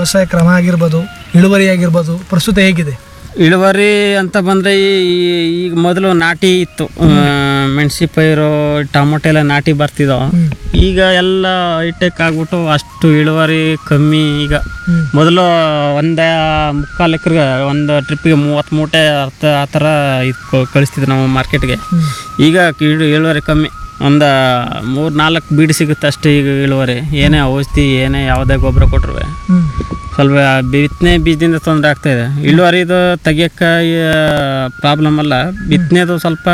ವ್ಯವಸಾಯ ಕ್ರಮ ಆಗಿರ್ಬೋದು ಇಳುವರಿ ಆಗಿರ್ಬೋದು ಪ್ರಸ್ತುತ ಹೇಗಿದೆ ಇಳುವರಿ ಅಂತ ಬಂದರೆ ಈಗ ಮೊದಲು ನಾಟಿ ಇತ್ತು ಮೆಣಸಿ ಪೈರು ಟೊಮೊಟೊ ಎಲ್ಲ ನಾಟಿ ಬರ್ತಿದ್ದೋ ಈಗ ಎಲ್ಲ ಹೈಟೆಕ್ ಆಗ್ಬಿಟ್ಟು ಅಷ್ಟು ಇಳುವರಿ ಕಮ್ಮಿ ಈಗ ಮೊದಲು ಒಂದು ಮುಕ್ಕಾಲು ಎಕರೆಗೆ ಒಂದು ಟ್ರಿಪ್ಪಿಗೆ ಮೂವತ್ತು ಮೂಟೆ ಅರ್ಥ ಆ ಥರ ಇದು ಕಳಿಸ್ತಿದ್ವಿ ನಾವು ಮಾರ್ಕೆಟ್ಗೆ ಈಗ ಇಳು ಇಳುವರಿ ಕಮ್ಮಿ ಒಂದು ಮೂರು ನಾಲ್ಕು ಬೀಡು ಸಿಗುತ್ತೆ ಅಷ್ಟೇ ಈಗ ಇಳುವರಿ ಏನೇ ಔಷಧಿ ಏನೇ ಯಾವುದೇ ಗೊಬ್ಬರ ಕೊಟ್ಟರು ಸ್ವಲ್ಪ ಬಿತ್ತನೆ ಬೀಜದಿಂದ ತೊಂದರೆ ಆಗ್ತಾ ಇದೆ ಇಳುವರಿದು ತೆಗಿಯಕ್ಕೆ ಪ್ರಾಬ್ಲಮ್ ಅಲ್ಲ ಬಿತ್ತನೆದು ಸ್ವಲ್ಪ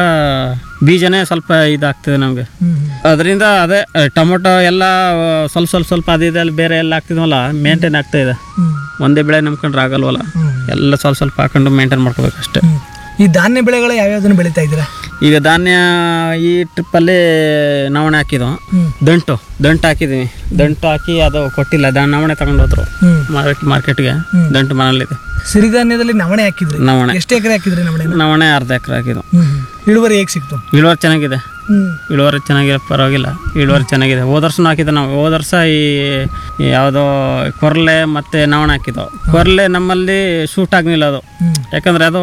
ಬೀಜನೇ ಸ್ವಲ್ಪ ಇದಾಗ್ತದೆ ನಮಗೆ ಅದರಿಂದ ಅದೇ ಟೊಮೊಟೊ ಎಲ್ಲ ಸ್ವಲ್ಪ ಸ್ವಲ್ಪ ಸ್ವಲ್ಪ ಅದು ಇದೆಲ್ಲ ಬೇರೆ ಎಲ್ಲ ಆಗ್ತಿದ್ವಲ್ಲ ಮೇಂಟೈನ್ ಆಗ್ತಾ ಇದೆ ಒಂದೇ ಬೆಳೆ ನಂಬ್ಕೊಂಡ್ರೆ ಆಗಲ್ವಲ್ಲ ಎಲ್ಲ ಸ್ವಲ್ಪ ಸ್ವಲ್ಪ ಹಾಕೊಂಡು ಮೇಂಟೈನ್ ಮಾಡ್ಕೋಬೇಕು ಅಷ್ಟೇ ಈ ಧಾನ್ಯ ಬೆಳೆಗಳು ಯಾವ್ಯಾವ್ದನ್ನು ಬೆಳೀತಾ ಇದ್ದೀರಾ ಈಗ ಧಾನ್ಯ ಈ ಟ್ರಿಪ್ಪಲ್ಲಿ ನವಣೆ ಹಾಕಿದ್ವು ದಂಟು ದಂಟು ಹಾಕಿದ್ವಿ ದಂಟು ಹಾಕಿ ಅದು ಕೊಟ್ಟಿಲ್ಲ ದಾ ನವಣೆ ತಗೊಂಡು ಹೋದ್ರು ಹ್ಮ್. ಮಾರ್ಕೆಟ್ ಮಾರ್ಕೆಟ್ಗೆ ದಂಟು ಮನೇಲಿದೆ ಸಿರಿಧಾನ್ಯದಲ್ಲಿ ನವಣೆ ಹಾಕಿದ್ರಿ ನವಣೆ ಎಷ್ಟು ಎಕರೆ ಹಾಕಿದ್ರಿ ನವಣೆ ನವಣೆ ಅರ್ಧ ಎಕರೆ ಹಾಕಿದ್ವು ಇಳುವರಿ ಹೇಗೆ ಸಿಕ್ತು ಇಳುವರಿ ಚೆನ್ನಾಗಿದೆ ಹ್ಮ್ ಇಳುವರಿ ಚೆನ್ನಾಗಿದೆ ಪರವಾಗಿಲ್ಲ ಇಳುವರಿ ಚೆನ್ನಾಗಿದೆ ಹೋದ ವರ್ಷನೂ ಹಾಕಿದ್ದೆ ನಾವು ಹೋದ ವರ್ಷ ಈ ಈ ಯಾವುದೋ ಕೊರ್ಲೆ ಮತ್ತು ನವಣೆ ಹಾಕಿದ್ದು ಕೊರ್ಲೆ ನಮ್ಮಲ್ಲಿ ಶೂಟ್ ಆಗಲಿಲ್ಲ ಅದು ಹ್ಮ್. ಯಾಕಂದರೆ ಅದು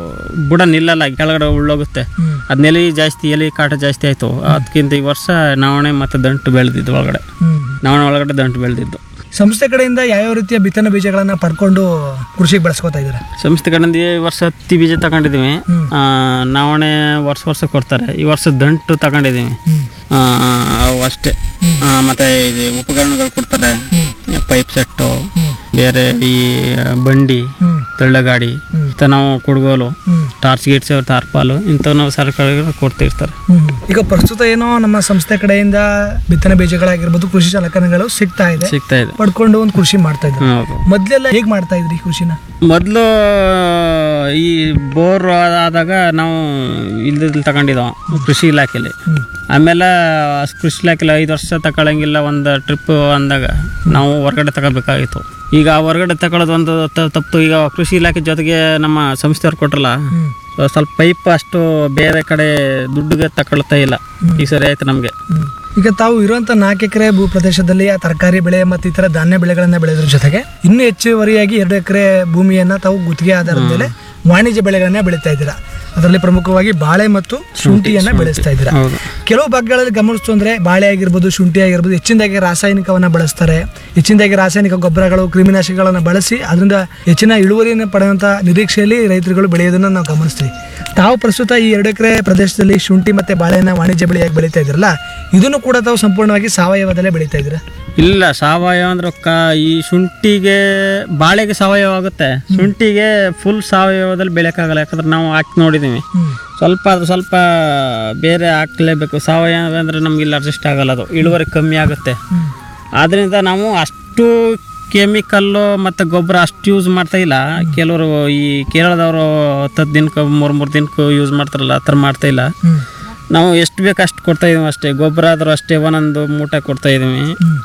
ಬುಡ ನಿಲ್ಲಲ್ಲ ಕೆಳಗಡೆ ಉಳ್ಳೋಗುತ್ತೆ ಹ್ಮ್. ಅದು ನೆಲಿ ಜಾಸ್ತಿ ಎಲಿ ಕಾಟ ಜಾಸ್ತಿ ಆಯಿತು ಅದಕ್ಕಿಂತ ಈ ವರ್ಷ ನವಣೆ ಮತ್ತು ದಂಟು ಬೆಳೆದಿದ್ದು ಒಳಗಡೆ ಹ್ಮ್ ನವಣೆ ಒಳಗಡೆ ದಂಟು ಬೆಳೆದಿದ್ದು ಸಂಸ್ಥೆ ಕಡೆಯಿಂದ ಯಾವ್ಯಾವ ರೀತಿಯ ಬಿತ್ತನೆ ಬೀಜಗಳನ್ನ ಪಡ್ಕೊಂಡು ಕೃಷಿಗೆ ಬಳಸ್ಕೊತಾ ಇದ್ದೀರಾ ಸಂಸ್ಥೆ ಕಡೆಯಿಂದ ಈ ವರ್ಷ ಹತ್ತಿ ಬೀಜ ತಗೊಂಡಿದ್ದೀವಿ ಹ್ಮ್. ಆ, ನವಣೆ ವರ್ಷ ವರ್ಷ ಕೊಡ್ತಾರೆ ಈ ವರ್ಷ ದಂಟು ತಗೊಂಡಿದ್ದೀವಿ ಹ್ಮ್ ಆ, ಅವು ಅಷ್ಟೇ ಆ, ಮತ್ತೆ ಇದು ಉಪಕರಣಗಳು ಕೊಡ್ತಾರೆ ಪೈಪ್ ಸೆಟ್ಟು ಬೇರೆ ಈ ಬಂಡಿ ಹ್ಮ್ ತಳ್ಳಗಾಡಿ ಮತ್ತು ನಾವು ಕುಡ್ಗೋಲು ಹ್ಮ್. ಟಾರ್ಚ್ ಗೀಟ್ಸ್ ಟಾರ್ಪಾಲು ಇಂಥವು ನಾವು ಸರ್ಕಾರಗಳು ಕೊಡ್ತಿರ್ತಾರೆ ಹ್ಮ್. ಈಗ ಪ್ರಸ್ತುತ ಏನೋ ನಮ್ಮ ಸಂಸ್ಥೆ ಕಡೆಯಿಂದ ಬಿತ್ತನೆ ಬೀಜಗಳಾಗಿರ್ಬೋದು ಕೃಷಿ ಸಲಕರಣೆಗಳು ಸಿಗ್ತಾ ಇದೆ ಸಿಗ್ತಾ ಇದೆ ಪಡ್ಕೊಂಡು ಒಂದು ಕೃಷಿ ಮಾಡ್ತಾ ಇದ್ರು ಹೌದು ಮೊದ್ಲೆಲ್ಲ ಹೇಗ್ ಮಾಡ್ತಾ ಇದ್ರಿ ಕೃಷಿನ ಮೊದಲು ಈ ಬೋರ್ ಆದಾಗ ನಾವು ಇಲ್ದಿದ್ದು ತಗೊಂಡಿದ್ದೋ ಕೃಷಿ ಇಲಾಖೆಲಿ ಆಮೇಲೆ ಆ ಕೃಷಿ ಇಲಾಖೆಲಿ ಐದು ವರ್ಷ ತಗೊಳಂಗಿಲ್ಲ ಒಂದು ಟ್ರಿಪ್ ಅಂದಾಗ ನಾವು ಹೊರಗಡೆ ತಗೋಬೇಕಾಗಿತ್ತು ಈಗ ಆ ಹೊರಗಡೆ ತಗೊಳ್ಳೋದು ಒಂದು ತ- ತಪ್ಪು ಈಗ ಕೃಷಿ ಇಲಾಖೆ ಜೊತೆಗೆ ನಮ್ಮ ಸಂಸ್ಥೆಯವ್ರು ಕೊಟ್ರಲ್ಲ ಸೊ ಸ್ವಲ್ಪ ಪೈಪ್ ಅಷ್ಟು ಬೇರೆ ಕಡೆ ದುಡ್ಡಿಗೆ ತಗೊಳ್ತಾ ಇಲ್ಲ ಈ ಸರಿ ಆಯ್ತು ನಮಗೆ ಹ್ಮ್. ಈಗ ತಾವು ಇರುವಂತ ನಾಲ್ಕು ಎಕರೆ ಭೂ ಪ್ರದೇಶದಲ್ಲಿ ಆ ತರಕಾರಿ ಬೆಳೆ ಮತ್ತು ಇತರ ಧಾನ್ಯ ಬೆಳೆಗಳನ್ನ ಬೆಳೆಯೋದ್ರ ಜೊತೆಗೆ ಇನ್ನೂ ಹೆಚ್ಚುವರಿಯಾಗಿ ಎರಡು ಎಕರೆ ಭೂಮಿಯನ್ನ ತಾವು ಗುತ್ತಿಗೆ ಆಧಾರದ ಮೇಲೆ ವಾಣಿಜ್ಯ ಬೆಳೆಗಳನ್ನ ಬೆಳೀತಾ ಇದ್ದೀರಾ ಅದರಲ್ಲಿ ಪ್ರಮುಖವಾಗಿ ಬಾಳೆ ಮತ್ತು ಶುಂಠಿಯನ್ನ ಬೆಳೆಸ್ತಾ ಇದ್ದೀರಾ ಹೌದು ಕೆಲವು ಭಾಗಗಳಲ್ಲಿ ಗಮನಿಸ್ತು ಅಂದ್ರೆ ಬಾಳೆ ಆಗಿರ್ಬೋದು ಶುಂಠಿ ಆಗಿರ್ಬೋದು ಹೆಚ್ಚಿನದಾಗಿ ರಾಸಾಯನಿಕವನ್ನ ಬಳಸ್ತಾರೆ ಹೆಚ್ಚಿನದಾಗಿ ರಾಸಾಯನಿಕ ಗೊಬ್ಬರಗಳು ಕ್ರಿಮಿನಾಶಕಗಳನ್ನ ಬಳಸಿ ಅದರಿಂದ ಹೆಚ್ಚಿನ ಇಳುವರಿಯನ್ನು ಪಡೆಯುವಂತ ನಿರೀಕ್ಷೆಯಲ್ಲಿ ರೈತರುಗಳು ಬೆಳೆಯೋದನ್ನ ನಾವು ಗಮನಿಸ್ತೀವಿ ತಾವು ಪ್ರಸ್ತುತ ಈ ಎರಡು ಎಕರೆ ಪ್ರದೇಶದಲ್ಲಿ ಶುಂಠಿ ಮತ್ತೆ ಬಾಳೆನ ವಾಣಿಜ್ಯ ಬೆಳೆಯಾಗಿ ಬೆಳೀತಾ ಇದ್ರಲ್ಲ ಇದನ್ನು ಕೂಡ ತಾವು ಸಂಪೂರ್ಣವಾಗಿ ಸಾವಯವದಲ್ಲೇ ಬೆಳೀತಾ ಇದ್ದೀರಾ ಇಲ್ಲ ಸಾವಯವ ಅಂದ್ರೆ ಕ ಈ ಶುಂಠಿಗೆ ಬಾಳೆಗೆ ಸಾವಯವ ಆಗುತ್ತೆ ಶುಂಠಿಗೆ ಫುಲ್ ಸಾವಯವದಲ್ಲಿ ಬೆಳೆಯೋಕ್ಕಾಗಲ್ಲ ಯಾಕಂದ್ರೆ ನಾವು ಹಾಕಿ ನೋಡಿದ್ದೀವಿ ಸ್ವಲ್ಪ ಅದು ಸ್ವಲ್ಪ ಬೇರೆ ಹಾಕ್ಲೇಬೇಕು ಸಾವಯವ ಅಂದರೆ ನಮ್ಗೆ ಇಲ್ಲಿ ಅಡ್ಜಸ್ಟ್ ಆಗಲ್ಲ ಅದು ಇಳುವರಿ ಕಮ್ಮಿ ಆಗುತ್ತೆ ಆದ್ದರಿಂದ ನಾವು ಅಷ್ಟು ಕೆಮಿಕಲ್ಲು ಮತ್ತು ಗೊಬ್ಬರ ಅಷ್ಟು ಯೂಸ್ ಮಾಡ್ತಾ ಇಲ್ಲ ಕೆಲವರು ಈ ಕೇರಳದವರು ಹತ್ತು ದಿನಕ್ಕೆ ಮೂರು ಮೂರು ದಿನಕ್ಕೆ ಯೂಸ್ ಮಾಡ್ತಾರಲ್ಲ ಆ ಥರ ಮಾಡ್ತಾ ಇಲ್ಲ ನಾವು ಎಷ್ಟು ಬೇಕು ಅಷ್ಟು ಕೊಡ್ತಾ ಇದೀವಿ ಅಷ್ಟೇ ಗೊಬ್ಬರ ಆದರೂ ಅಷ್ಟೇ ಒಂದೊಂದು ಮೂಟೆ ಕೊಡ್ತಾ ಇದೀವಿ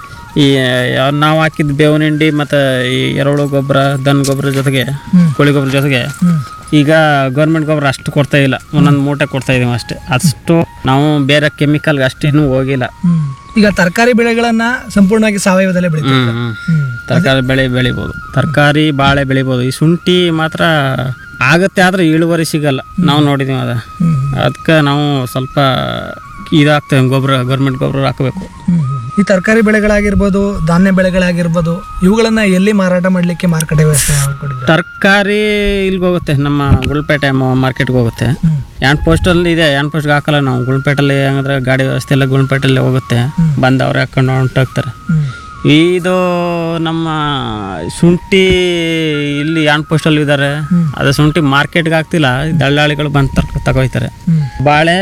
ಈ ಯಾವ- ನಾವು ಹಾಕಿದ ಬೇವಿನ ಹಿಂಡಿ ಮತ್ತು ಈ ಎರೆಹುಳು ಗೊಬ್ಬರ ದನ ಗೊಬ್ಬರ ಜೊತೆಗೆ ಕೋಳಿ ಗೊಬ್ಬರ ಜೊತೆಗೆ ಈಗ ಗೌರ್ಮೆಂಟ್ ಗೊಬ್ಬರ ಅಷ್ಟು ಕೊಡ್ತಾ ಇಲ್ಲ ಒಂದೊಂದು ಮೂಟೆ ಕೊಡ್ತಾ ಇದೀವಿ ಅಷ್ಟೇ ಅಷ್ಟು ನಾವು ಬೇರೆ ಕೆಮಿಕಲ್ಗೆ ಅಷ್ಟೇನು ಹೋಗಿಲ್ಲ ಈಗ ತರಕಾರಿ ಬೆಳೆಗಳನ್ನ ಸಂಪೂರ್ಣವಾಗಿ ಸಾವಯವದಲ್ಲೇ ಬೆಳೀತಾ ಹ್ಮ್, ಹ್ಮ್. ತರಕಾರಿ ಬೆಳೆ ಬೆಳಿಬೋದು ತರಕಾರಿ ಬಾಳೆ ಬೆಳಿಬೋದು ಈ ಶುಂಠಿ ಮಾತ್ರ ಆಗತ್ತೆ ಆದ್ರೆ ಇಳುವರಿ ಸಿಗಲ್ಲ ನಾವು ನೋಡಿದೀವಿ ಅದ ಅದಕ್ಕೆ ನಾವು ಸ್ವಲ್ಪ ಇದಾಗ್ತೇವೆ ಗೊಬ್ಬರ ಗೌರ್ಮೆಂಟ್ ಗೊಬ್ಬರ ಹಾಕಬೇಕು ಈ ತರಕಾರಿ ಬೆಳೆಗಳಾಗಿರ್ಬೋದು ಧಾನ್ಯ ಬೆಳೆಗಳಾಗಿರ್ಬೋದು ಇವುಗಳನ್ನ ಎಲ್ಲಿ ಮಾರಾಟ ಮಾಡಲಿಕ್ಕೆ ಮಾರುಕಟ್ಟೆ ವ್ಯವಸ್ಥೆ ಮಾಡ್ಕೊಂಡಿದ್ದೀರಾ? ತರಕಾರಿ ಇಲ್ಲಿಗೆ ಹೋಗುತ್ತೆ ನಮ್ಮ ಗುಳ್ಪೇಟೆ ಮಾರ್ಕೆಟ್ಗೆ ಹೋಗುತ್ತೆ ಯಾನ್ ಪೋಸ್ಟಲ್ಲಿ ಇದೆ ಯಾನ್ ಪೋಸ್ಟ್ಗೆ ಹಾಕಲ್ಲ ನಾವು ಗುಳ್ಪೇಟಲ್ಲಿ ಹಂಗಂದ್ರೆ ಗಾಡಿ ವ್ಯವಸ್ಥೆ ಎಲ್ಲ ಗುಳ್ಪೇಟಲ್ಲಿ ಹೋಗುತ್ತೆ ಬಂದು ಅವ್ರು ಹಾಕೊಂಡು ಹೊಂಟೋಗ್ತಾರೆ ಹ್ಮ್. ಇದು ನಮ್ಮ ಶುಂಠಿ ಇಲ್ಲಿ ಯಾನ್ ಪೋಸ್ಟಲ್ಲಿ ಇದ್ದಾರೆ ಅದು ಶುಂಠಿ ಮಾರ್ಕೆಟ್ಗೆ ಆಗ್ತಿಲ್ಲ ದಳ್ಳಾಳಿಗಳು ಬಂದು ತರ್ಕ ತಗೋಯ್ತಾರೆ ಹ್ಮ್. ಬಾಳೆ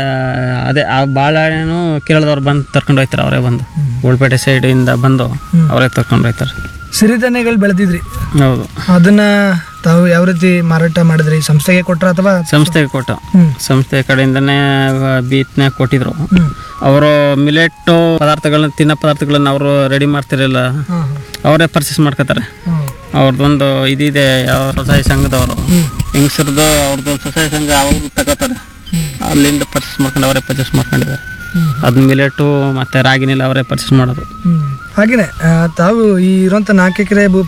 ಅದೇ ಆ ಬಾಳೆಹಣ್ಣು ಕೇರಳದವ್ರು ಬಂದು ತರ್ಕೊಂಡು ಹೋಯ್ತಾರೆ ಅವರೇ ಬಂದು ಗುಳ್ಪೇಟೆ ಸೈಡಿಂದ ಬಂದು ಅವರೇ ತರ್ಕೊಂಡು ಹೋಯ್ತಾರೆ ಸಿರಿಧಾನ್ಯಗಳು ಬೆಳೆದಿದ್ರಿ ಹೌದು ಅದನ್ನ ತಾವು ಯಾವ ರೀತಿ ಮಾರಾಟ ಮಾಡಿದ್ರಿ ಸಂಸ್ಥೆಗೆ ಕೊಟ್ರ ಅಥವಾ ಸಂಸ್ಥೆಗೆ ಕೊಟ್ಟು ಹ್ಮ್. ಸಂಸ್ಥೆ ಕಡೆಯಿಂದನೇ ಬೀತ್ನೆ ಕೊಟ್ಟಿದ್ರು ಹ್ಮ್. ಅವರು ಮಿಲೆಟ್ಟು ಪದಾರ್ಥಗಳನ್ನ ತಿನ್ನೋ ಪದಾರ್ಥಗಳನ್ನ ಅವರು ರೆಡಿ ಮಾಡ್ತಿರಲಿಲ್ಲ ಹಾ, ಅವರೇ ಪರ್ಚೇಸ್ ಮಾಡ್ಕೋತಾರೆ ಹಾ. ಅವ್ರದ್ದೊಂದು ಇದಿದೆ ಯಾವ ಸ್ವಸಹಾಯ ಸಂಘದವರು ಹೆಂಗಸರದು ಅವ್ರದ್ದು ಸ್ವಸಹಾಯ ಸಂಘ ಅವರು ತಗೋತಾರೆ ಅಲ್ಲಿಂದ ಪರ್ಚೇಸ್ ಮಾಡ್ಕೊಂಡು ಅವರೇ ಪರ್ಚೇಸ್ ಮಾಡ್ಕೊಂಡಿದ್ದಾರೆ ಅದು ಮಿಲೆಟು ಮತ್ತೆ ರಾಗಿನಿಲ್ಲ ಅವರೇ ಪರ್ಚೇಸ್ ಮಾಡೋದು ಹ್ಮ್. ಹಾಗೇನೆ ಆ, ತಾವು ಈ ಇರುವಂತ ನಾಲ್ಕು ಎಕರೆ ಭೂ